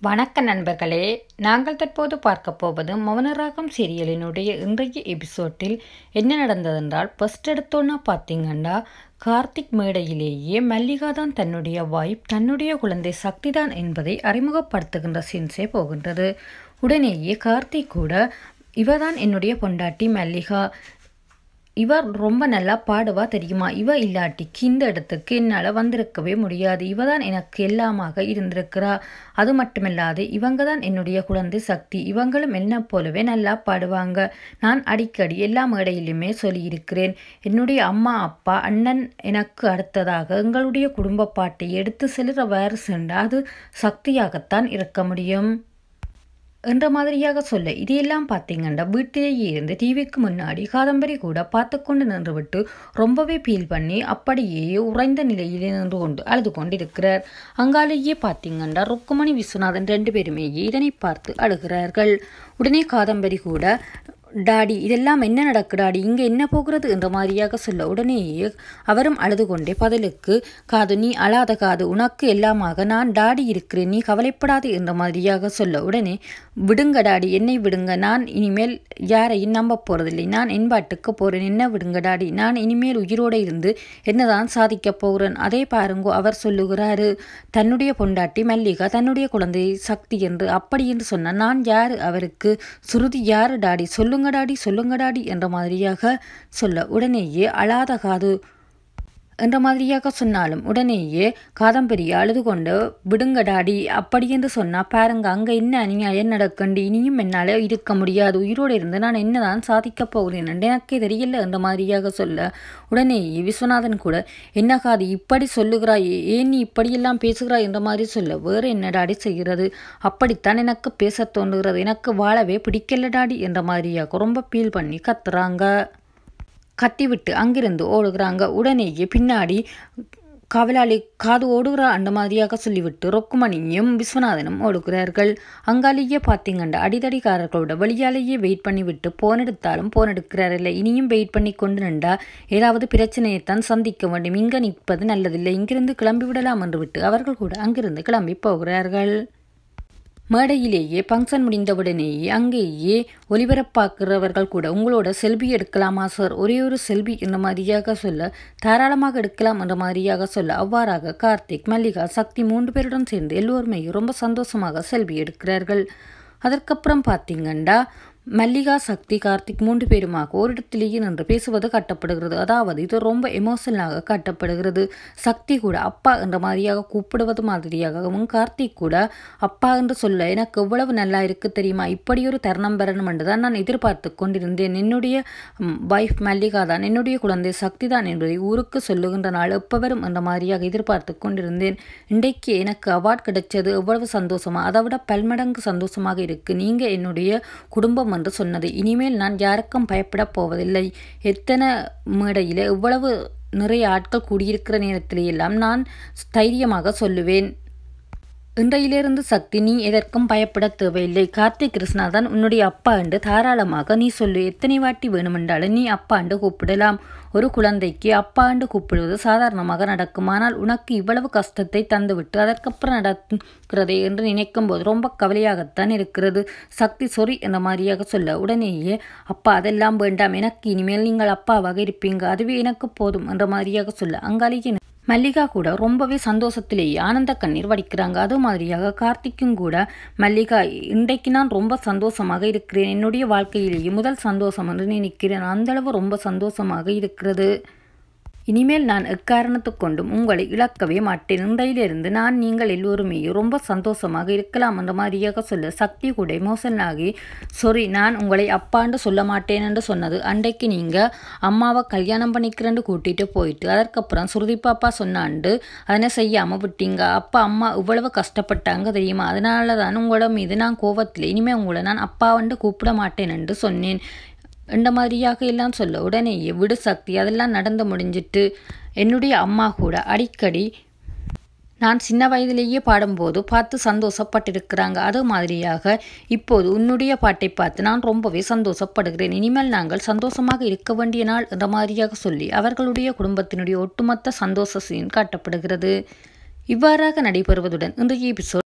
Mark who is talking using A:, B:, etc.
A: வணக்க நண்பர்களே நாங்கள் தற்போது பார்க்க போவது மௌனராகம் சீரியலினுடைய இன்றைய எபிசோட்டில் என்ன நடந்ததென்றால் ஃபர்ஸ்ட் எடுத்தோன்னா பார்த்தீங்கன்னா கார்த்திக் மேடையிலேயே மல்லிகா தான் தன்னுடைய வைப் தன்னுடைய குழந்தை சக்திதான் என்பதை அறிமுகப்படுத்துகின்ற சீன்ஸே போகின்றது உடனேயே கார்த்திக் கூட இவதான் என்னுடைய பொண்டாட்டி மல்லிகா இவ ரொம்ப நல்லா பாடுவா தெரியுமா இவ இல்லாட்டிக்கு இந்த இடத்துக்கு என்னால் வந்திருக்கவே முடியாது இவ தான் எனக்கு எல்லாமாக இருந்திருக்கிறா அது மட்டுமில்லாது இவங்க தான் என்னுடைய குழந்தை சக்தி இவங்களும் என்ன போலவே நல்லா பாடுவாங்க நான் அடிக்கடி எல்லா மேடையிலுமே சொல்லியிருக்கிறேன் என்னுடைய அம்மா அப்பா அண்ணன் எனக்கு அடுத்ததாக எங்களுடைய குடும்ப பாட்டை எடுத்து செல்கிற வேறு சென்றால் அது சக்தியாகத்தான் இருக்க முடியும் என்ற மாதிரியாக சொல்ல இதையெல்லாம் பார்த்தீங்கன்னா வீட்டிலேயே இருந்து டிவிக்கு முன்னாடி காதம்பரி கூட பார்த்து கொண்டு நின்றுவிட்டு ரொம்பவே ஃபீல் பண்ணி அப்படியே உறைந்த நிலையிலே நின்று கொண்டு அழுது கொண்டிருக்கிறார் அங்காலேயே பார்த்தீங்கன்னா ருக்குமணி விஸ்வநாதன் ரெண்டு பேருமே இதனை பார்த்து அழுகிறார்கள் உடனே காதம்பரி கூட டாடி இதெல்லாம் என்ன நடக்கு டாடி இங்கே என்ன போகிறது என்ற மாதிரியாக சொல்ல உடனேயே அவரும் அழுது கொண்டே பதிலுக்கு காது நீ அழாத காது உனக்கு எல்லாமாக நான் டாடி இருக்கிறேன் நீ கவலைப்படாது என்ற மாதிரியாக சொல்ல உடனே விடுங்க டாடி என்னை விடுங்க நான் இனிமேல் யாரையும் நம்ப போகிறதில்லை நான் என் பாட்டுக்கு போகிறேன் என்ன விடுங்க டாடி நான் இனிமேல் உயிரோடு இருந்து என்னதான் சாதிக்க போகிறேன் அதே பாருங்கோ அவர் சொல்லுகிறாரு தன்னுடைய பொண்டாட்டி மல்லிகா தன்னுடைய குழந்தை சக்தி என்று அப்படி என்று சொன்னால் நான் யார் அவருக்கு சுருதி யாரு டாடி சொல்லுங்க டாடி சொல்லுங்க டாடி என்ற மாதிரியாக சொல்ல உடனேயே அழாத காது என்ற மாதிரியாக சொன்னாலும் உடனேயே காதம்பரி அழுது கொண்டு விடுங்க டாடி அப்படி என்று சொன்னால் பாருங்க அங்கே என்ன அநியாயம் நடக்கண்டு இனியும் என்னால் இருக்க முடியாது உயிரோடு இருந்து நான் என்னதான் சாதிக்கப் போகிறேன் எனக்கே தெரியல என்ற மாதிரியாக சொல்ல உடனேயே விஸ்வநாதன் கூட என்ன காது இப்படி சொல்லுகிறாய் ஏன் நீ இப்படியெல்லாம் பேசுகிறாய் என்ற மாதிரி சொல்ல வேறு என்ன டாடி செய்கிறது அப்படித்தான் எனக்கு பேச தோன்றுகிறது எனக்கு வாழவே பிடிக்கல டாடி என்ற மாதிரியாக ரொம்ப ஃபீல் பண்ணி கத்துறாங்க கத்திவிட்டு அங்கிருந்து ஓடுகிறாங்க உடனேயே பின்னாடி காவலாளி காது ஓடுகிறா அந்த மாதிரியாக சொல்லிவிட்டு ரொக்குமணியும் விஸ்வநாதனும் ஓடுகிறார்கள் அங்காலேயே பார்த்தீங்கன்னா அடிதடிக்காரர்களோட வழியாலேயே வெயிட் பண்ணிவிட்டு போன் எடுத்தாலும் போன் எடுக்கிறாரில்லை இனியும் வெயிட் பண்ணி கொண்டு நின்றா ஏதாவது பிரச்சனையைத்தான் சந்திக்க வேண்டும் இங்கே நிற்பது நல்லதில்லை இங்கிருந்து கிளம்பி விடலாம் என்று விட்டு அவர்கள் கூட அங்கிருந்து கிளம்பி போகிறார்கள் மேடையிலேயே ஃபங்க்ஷன் முடிந்தவுடனேயே அங்கேயே ஒலிபரப்பாக்குறவர்கள் கூட உங்களோட செல்பி எடுக்கலாமா சார் ஒரே ஒரு செல்பி என்ற மாதிரியாக சொல்ல தாராளமாக எடுக்கலாம் என்ற மாதிரியாக சொல்ல அவ்வாறாக கார்த்திக் மல்லிகா சக்தி மூன்று பேருடன் சேர்ந்து எல்லோருமே ரொம்ப சந்தோஷமாக செல்பி எடுக்கிறார்கள் அதற்கப்புறம் பார்த்தீங்கன்னா மல்லிகா சக்தி கார்த்திக் மூன்று பேருமாக ஓரிடத்திலேயே நின்று பேசுவது காட்டப்படுகிறது அதாவது இது ரொம்ப எமோஷனலாக காட்டப்படுகிறது சக்தி கூட அப்பா என்ற மாதிரியாக கூப்பிடுவது மாதிரியாகவும் கார்த்திக் கூட அப்பா என்று சொல்ல எனக்கு எவ்வளவு நல்லா இருக்கு தெரியுமா இப்படி ஒரு தருணம் பெறணும் என்று தான் நான் எதிர்பார்த்து கொண்டிருந்தேன் என்னுடைய வைஃப் மல்லிகா தான் என்னுடைய குழந்தை சக்தி தான் என்பதை ஊருக்கு சொல்லுகின்ற நாள் எப்போ வரும் என்ற மாதிரியாக எதிர்பார்த்து கொண்டிருந்தேன் இன்றைக்கு எனக்கு அவார்ட் கிடைச்சது எவ்வளவு சந்தோஷமா அதை விட பல்மடங்கு சந்தோஷமாக இருக்கு நீங்க என்னுடைய குடும்பம் என்று சொன்னது இனிமேல் நான் யாருக்கும் பயப்படப் போவதில்லை எத்தனை மேடையில் எவ்வளவு நிறைய ஆட்கள் கூடியிருக்கிற நேரத்திலேயெல்லாம் நான் தைரியமாக சொல்லுவேன் இன்றையிலிருந்து சக்தி நீ எதற்கும் பயப்பட தேவையில்லை கார்த்திக் கிருஷ்ணாதான் உன்னுடைய அப்பா என்று தாராளமாக நீ சொல்லு எத்தனை வாட்டி வேணுமென்றாலும் நீ அப்பா என்று கூப்பிடலாம் ஒரு குழந்தைக்கு அப்பா என்று கூப்பிடுவது சாதாரணமாக நடக்கும் ஆனால் உனக்கு இவ்வளவு கஷ்டத்தை தந்துவிட்டு அதற்கப்புறம் நடக்கிறதே என்று நினைக்கும் போது ரொம்ப கவலையாகத்தான் இருக்கிறது சக்தி சொறி என்ற மாதிரியாக சொல்ல உடனேயே அப்பா அதெல்லாம் வேண்டாம் எனக்கு இனிமேல் நீங்கள் அப்பாவாக இருப்பீங்க அதுவே எனக்கு போதும் என்ற மாதிரியாக சொல்ல அங்காலேயே மல்லிகா கூட ரொம்பவே சந்தோஷத்திலேயே ஆனந்த கண்ணீர் வடிக்கிறாங்க அது மாதிரியாக கார்த்திக்கும் கூட மல்லிகா இன்றைக்கு நான் ரொம்ப சந்தோஷமாக இருக்கிறேன் என்னுடைய வாழ்க்கையிலேயே முதல் சந்தோஷம் என்று நினைக்கிறேன் அந்தளவு ரொம்ப சந்தோஷமாக இருக்கிறது இனிமேல் நான் எக்காரணத்துக் கொண்டும் உங்களை இழக்கவே மாட்டேன் இன்றையிலிருந்து நான் நீங்கள் எல்லோருமே ரொம்ப சந்தோஷமாக இருக்கலாம் என்ற மாதிரியாக சொல்ல சக்தி கூட எமோஷனாகி சாரி நான் உங்களை அப்பாண்டு சொல்ல மாட்டேன் என்று சொன்னது அன்றைக்கு நீங்கள் அம்மாவை கல்யாணம் பண்ணிக்கிறேன்னு கூட்டிகிட்டு போயிட்டு அதற்கப்புறம் சுருதி பாப்பா சொன்னாண்டு அதனை செய்யாமல் விட்டீங்க அப்பா அம்மா இவ்வளவு கஷ்டப்பட்டாங்க தெரியுமா அதனால தான் உங்களோட மீது நான் கோவத்தில் இனிமேல் உங்களை நான் அப்பாவண்டு கூப்பிட மாட்டேன் என்று சொன்னேன் இந்த மாதிரியாக எல்லாம் சொல்ல உடனேயே விடு சக்தி அதெல்லாம் நடந்து முடிஞ்சிட்டு என்னுடைய அம்மா கூட அடிக்கடி நான் சின்ன வயதிலேயே பாடும்போது பார்த்து சந்தோஷப்பட்டிருக்கிறாங்க அது மாதிரியாக இப்போது உன்னுடைய பாட்டை பார்த்து நான் ரொம்பவே சந்தோஷப்படுகிறேன் இனிமேல் நாங்கள் சந்தோஷமாக இருக்க வேண்டிய நாள் என்ற மாதிரியாக சொல்லி அவர்களுடைய குடும்பத்தினுடைய ஒட்டுமொத்த சந்தோஷ சீன் காட்டப்படுகிறது இவ்வாறாக நடைபெறுவதுடன் இன்றைய எபிசோட்